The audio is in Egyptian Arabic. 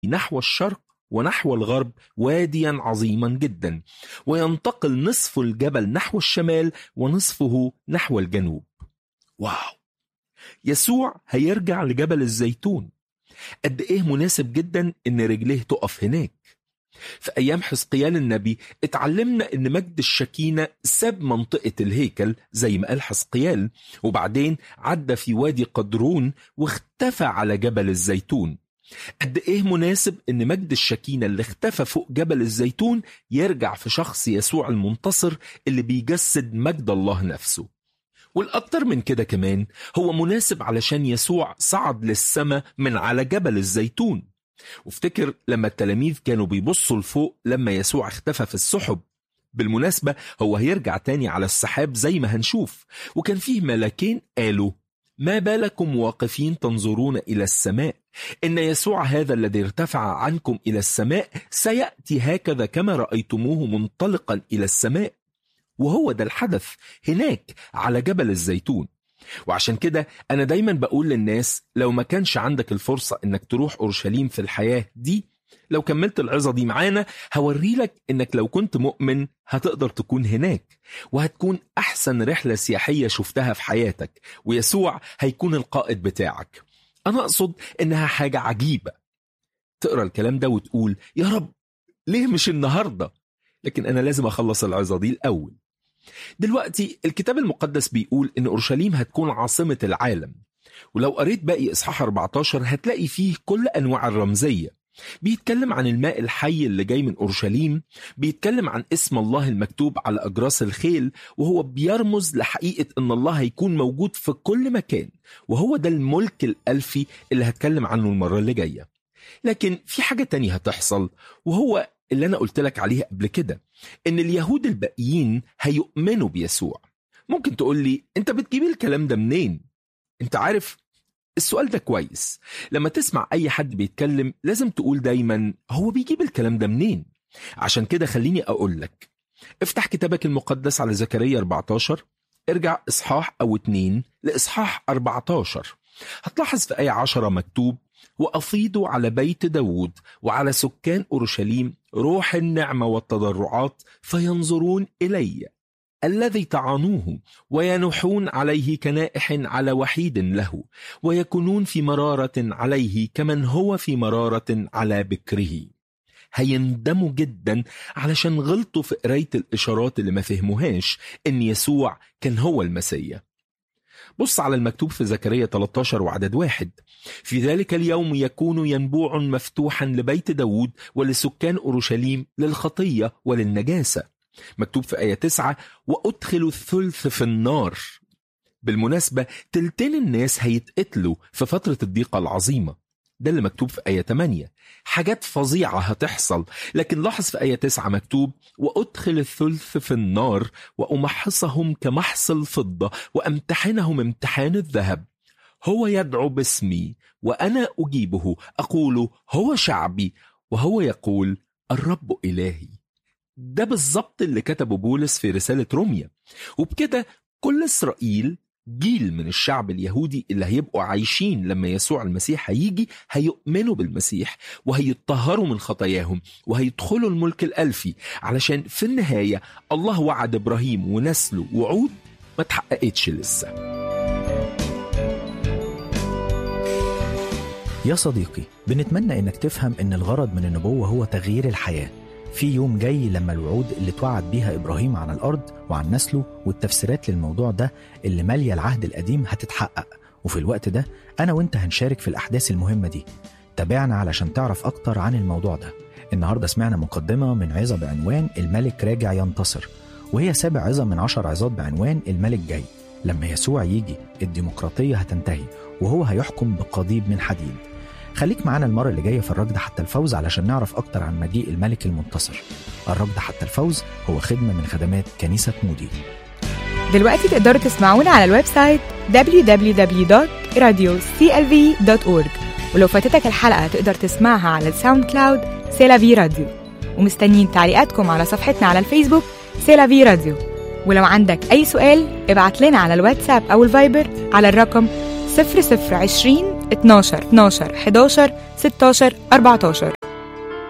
نحو الشرق ونحو الغرب واديا عظيما جدا وينتقل نصف الجبل نحو الشمال ونصفه نحو الجنوب واو يسوع هيرجع لجبل الزيتون قد ايه مناسب جدا ان رجليه تقف هناك في ايام حزقيال النبي اتعلمنا ان مجد الشكينه ساب منطقه الهيكل زي ما قال حزقيال وبعدين عدى في وادي قدرون واختفى على جبل الزيتون قد ايه مناسب ان مجد الشكينه اللي اختفى فوق جبل الزيتون يرجع في شخص يسوع المنتصر اللي بيجسد مجد الله نفسه والأكتر من كده كمان هو مناسب علشان يسوع صعد للسماء من على جبل الزيتون وافتكر لما التلاميذ كانوا بيبصوا لفوق لما يسوع اختفى في السحب بالمناسبة هو هيرجع تاني على السحاب زي ما هنشوف وكان فيه ملاكين قالوا ما بالكم واقفين تنظرون إلى السماء إن يسوع هذا الذي ارتفع عنكم إلى السماء سيأتي هكذا كما رأيتموه منطلقا إلى السماء وهو ده الحدث هناك على جبل الزيتون وعشان كده أنا دايما بقول للناس لو ما كانش عندك الفرصة إنك تروح أورشليم في الحياة دي لو كملت العظة دي معانا هوري لك إنك لو كنت مؤمن هتقدر تكون هناك وهتكون أحسن رحلة سياحية شفتها في حياتك ويسوع هيكون القائد بتاعك أنا أقصد إنها حاجة عجيبة تقرأ الكلام ده وتقول يا رب ليه مش النهاردة لكن أنا لازم أخلص العظة دي الأول دلوقتي الكتاب المقدس بيقول ان اورشليم هتكون عاصمه العالم ولو قريت باقي اصحاح 14 هتلاقي فيه كل انواع الرمزيه بيتكلم عن الماء الحي اللي جاي من اورشليم بيتكلم عن اسم الله المكتوب على اجراس الخيل وهو بيرمز لحقيقه ان الله هيكون موجود في كل مكان وهو ده الملك الالفي اللي هتكلم عنه المره اللي جايه لكن في حاجه تانية هتحصل وهو اللي انا قلت لك عليه قبل كده ان اليهود الباقيين هيؤمنوا بيسوع ممكن تقول لي انت بتجيب الكلام ده منين انت عارف السؤال ده كويس لما تسمع اي حد بيتكلم لازم تقول دايما هو بيجيب الكلام ده منين عشان كده خليني اقول لك افتح كتابك المقدس على زكريا 14 ارجع اصحاح او اتنين لاصحاح 14 هتلاحظ في آية عشرة مكتوب وأفيضوا على بيت داود وعلى سكان أورشليم روح النعمة والتضرعات فينظرون إلي الذي طعنوه وينحون عليه كنائح على وحيد له ويكونون في مرارة عليه كمن هو في مرارة على بكره هيندموا جدا علشان غلطوا في قراية الإشارات اللي ما فهموهاش إن يسوع كان هو المسيح بص على المكتوب في زكريا 13 وعدد واحد في ذلك اليوم يكون ينبوع مفتوحا لبيت داود ولسكان أورشليم للخطية وللنجاسة مكتوب في آية 9 وأدخل الثلث في النار بالمناسبة تلتين الناس هيتقتلوا في فترة الضيقة العظيمة ده اللي مكتوب في آية 8 حاجات فظيعة هتحصل لكن لاحظ في آية 9 مكتوب وأدخل الثلث في النار وأمحصهم كمحص الفضة وأمتحنهم امتحان الذهب هو يدعو باسمي وأنا أجيبه أقول هو شعبي وهو يقول الرب إلهي ده بالظبط اللي كتبه بولس في رسالة روميا وبكده كل إسرائيل جيل من الشعب اليهودي اللي هيبقوا عايشين لما يسوع المسيح هيجي هيؤمنوا بالمسيح وهيتطهروا من خطاياهم وهيدخلوا الملك الألفي علشان في النهاية الله وعد إبراهيم ونسله وعود ما تحققتش لسه يا صديقي بنتمنى انك تفهم ان الغرض من النبوة هو تغيير الحياة في يوم جاي لما الوعود اللي توعد بيها إبراهيم عن الأرض وعن نسله والتفسيرات للموضوع ده اللي مالية العهد القديم هتتحقق وفي الوقت ده أنا وإنت هنشارك في الأحداث المهمة دي تابعنا علشان تعرف أكتر عن الموضوع ده النهاردة سمعنا مقدمة من عظة بعنوان الملك راجع ينتصر وهي سابع عظة من عشر عظات بعنوان الملك جاي لما يسوع يجي الديمقراطية هتنتهي وهو هيحكم بقضيب من حديد خليك معانا المرة اللي جاية في الركض حتى الفوز علشان نعرف أكتر عن مجيء الملك المنتصر الركض حتى الفوز هو خدمة من خدمات كنيسة مودي دلوقتي تقدروا تسمعونا على الويب سايت www.radioclv.org ولو فاتتك الحلقة تقدر تسمعها على الساوند كلاود سيلافي راديو ومستنيين تعليقاتكم على صفحتنا على الفيسبوك سيلافي راديو ولو عندك أي سؤال ابعت لنا على الواتساب أو الفايبر على الرقم 0020 12 12 11 16 14